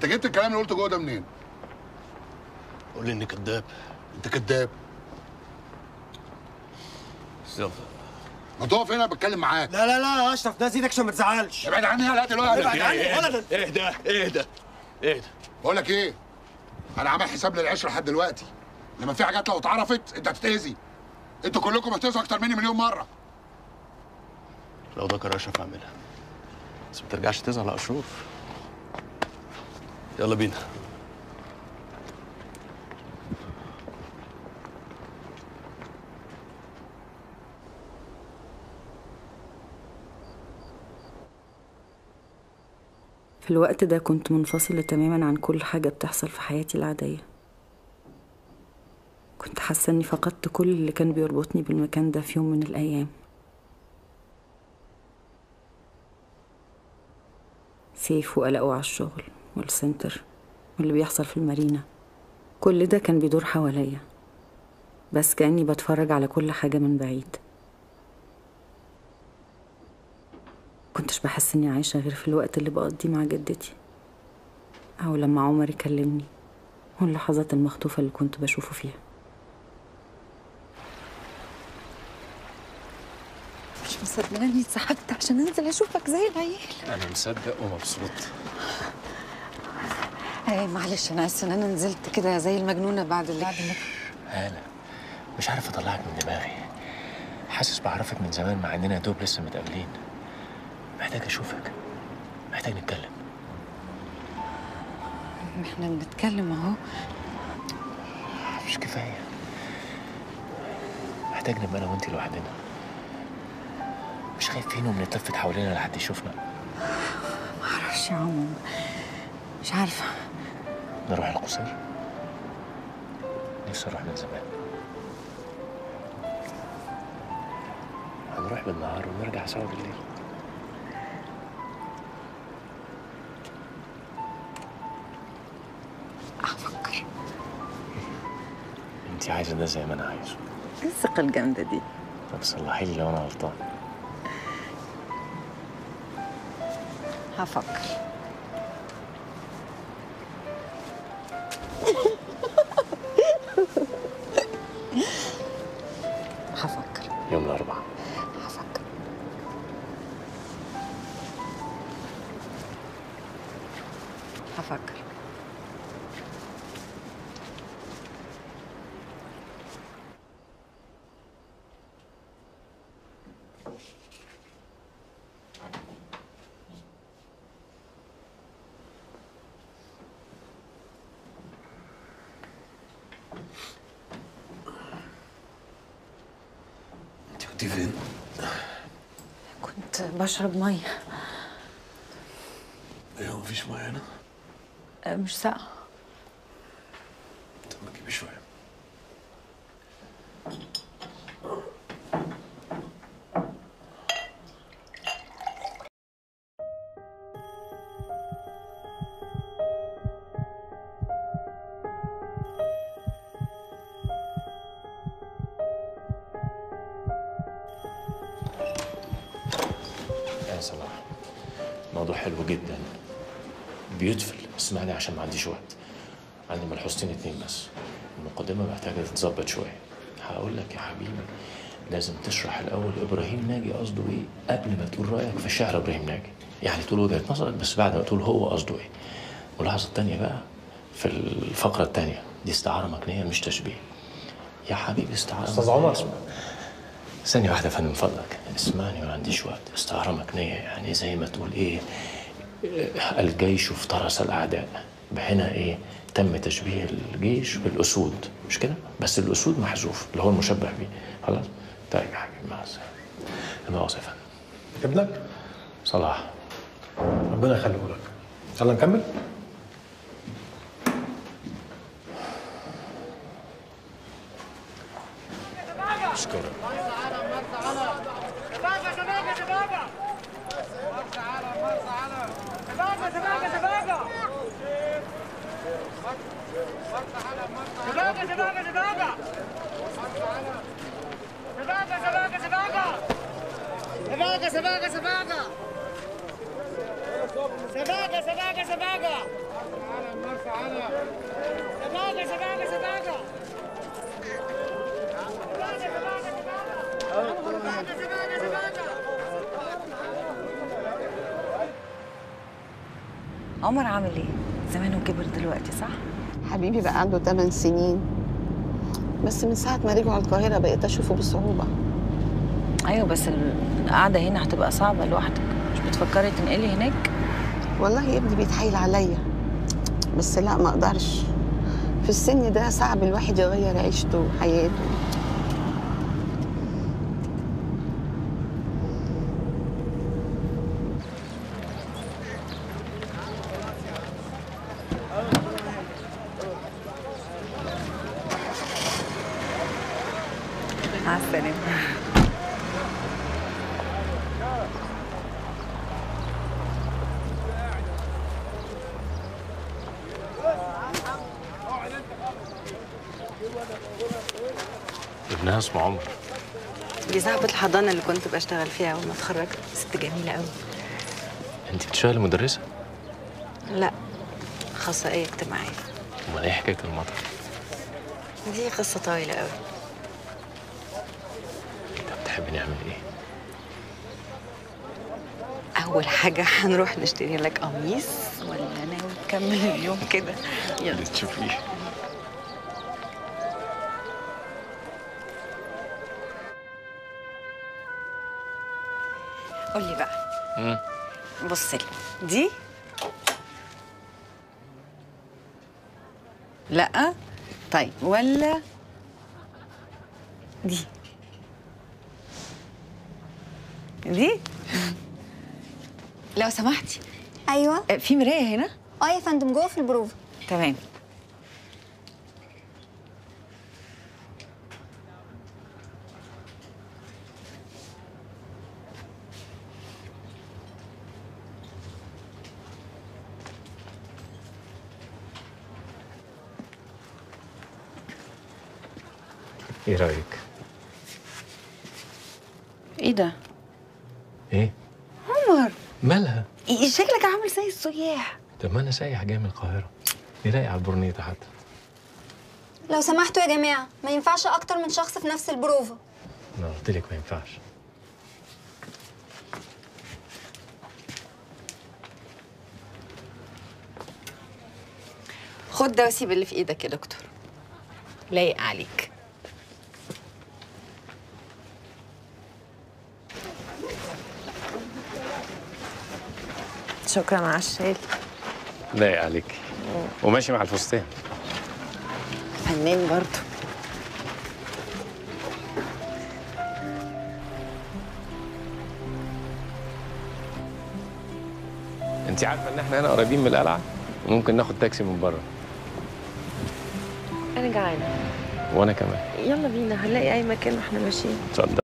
جبت الكلام اللي قلته جوه ده منين قول لي اني كذاب انت كذاب يلا ما تقف هنا بتكلم معاك لا لا لا يا اشرف ناس ايدك عشان ما تزعلش ابعد عني يا دلوقتي ابعد عني ولدا اهدى اهدى اهدى بقول لك ايه انا عامل حساب للعشره لحد دلوقتي لما في حاجات لو اتعرفت انت هتتاذي انتوا كلكم هتأذوا اكتر مني مليون مره لو ده قرار اشرف اعملها بس ما ترجعش تزعل يا اشرف يلا بينا في الوقت ده كنت منفصلة تماما عن كل حاجة بتحصل في حياتي العادية كنت حاسة إني فقدت كل اللي كان بيربطني بالمكان ده في يوم من الأيام سيف وقلقه على الشغل والسنتر واللي بيحصل في المارينا كل ده كان بيدور حواليا بس كأني بتفرج على كل حاجة من بعيد كنتش بحس اني عايشة غير في الوقت اللي بقضيه مع جدتي او لما عمر يكلمني واللحظات المخطوفة اللي كنت بشوفه فيها مش مصدقة اني اتسحبت عشان انزل اشوفك زي العيال انا مصدق ومبسوط ايه معلش انا اسفه ان انا نزلت كده زي المجنونه بعد اللي بعد اللي هالة مش عارف اطلعك من دماغي حاسس بعرفك من زمان مع اننا يا دوب لسه متقابلين محتاج اشوفك محتاج نتكلم احنا بنتكلم اهو مش كفايه محتاج نبقى انا وانت لوحدنا مش خايفين وبنتلفت حوالينا لحد يشوفنا معرفش يا عمر مش عارفه نروح القصير نفسي اروح من زمان هنروح بالنهار ونرجع سوا بالليل افكر انت عايزه ده زي ما انا عايزه ايه الثقه الجامده دي طب صلحي لي لو انا غلطان هفكر هفكر يوم الاربعاء هفكر هفكر انت كنت فين؟ كنت بشرب ميه ايه هو مفيش ميه هنا؟ أه، مش ساقعه طب ما تجيبي شويه يا صلاح موضوع حلو جدا بيوتفل اسمعني عشان ما عنديش وقت عندي ملحوظتين اتنين بس المقدمة محتاجة تتظبط شوية هقول لك يا حبيبي لازم تشرح الأول إبراهيم ناجي قصده إيه قبل ما تقول رأيك في شعر إبراهيم ناجي يعني تقول وجهة نظرك بس بعد ما تقول هو قصده إيه واللحظة التانية بقى في الفقرة التانية دي استعارة مكنية مش تشبيه يا حبيبي استعارة أستاذ عمر. اسمع. ثانية واحدة يا فندم من فضلك اسمعني ما عنديش وقت استعارة مكنية يعني زي ما تقول ايه إيه، الجيش افترس الأعداء بهنا ايه تم تشبيه الجيش بالأسود مش كده بس الأسود محذوف اللي هو المشبه بيه خلاص طيب يا حبيبي مع السلامة المؤاخذة يا فندم ابنك صلاح ربنا يخليه لك يلا نكمل اشكرك سباقة سباقة سباقة سباقة سباقة سباقة عمر عامل ايه زمانه كبر دلوقتي صح حبيبي بقى عنده 8 سنين بس من ساعة ما رجعوا القاهرة بقيت أشوفه بصعوبة ايوه بس القعده هنا هتبقى صعبه لوحدك مش بتفكري تنقلي هناك والله يا ابني بيتحايل عليا بس لا ما أقدرش في السن ده صعب الواحد يغير عيشته وحياته مع السلامه ابنها اسمه عمر دي صاحبه الحضانه اللي كنت بشتغل فيها اول ما اتخرجت ست جميله قوي انت بتشتغلي مدرسه لا اخصائيه اجتماعيه امال ايه حكايه المطر دي قصه طويله قوي طب تحبي نعمل ايه اول حاجه هنروح نشتري لك قميص ولا ناوي نكمل اليوم كده يلا اللي تشوفيه قول لي بقى مم. بص لي دي لا طيب ولا دي دي لو سمحتي ايوه آه، في مرايه هنا اه يا فندم جوه في البروفا تمام ايه رايك ايه ده ايه عمر مالها إيه شكلك عامل زي السياح طب ما انا سايح جاي من القاهره دي لاقي على البورنيطه حتى لو سمحتوا يا جماعه ما ينفعش اكتر من شخص في نفس البروفا انا قلت لك ما ينفعش خد ده وسيب اللي في ايدك يا دكتور لايق عليك شكرا على الشاي لايق عليك وماشي مع الفستان فنان برضه انت عارفه ان احنا هنا قريبين من القلعه وممكن ناخد تاكسي من بره انا جعانه وانا كمان يلا بينا هنلاقي اي مكان واحنا ماشيين اتفضل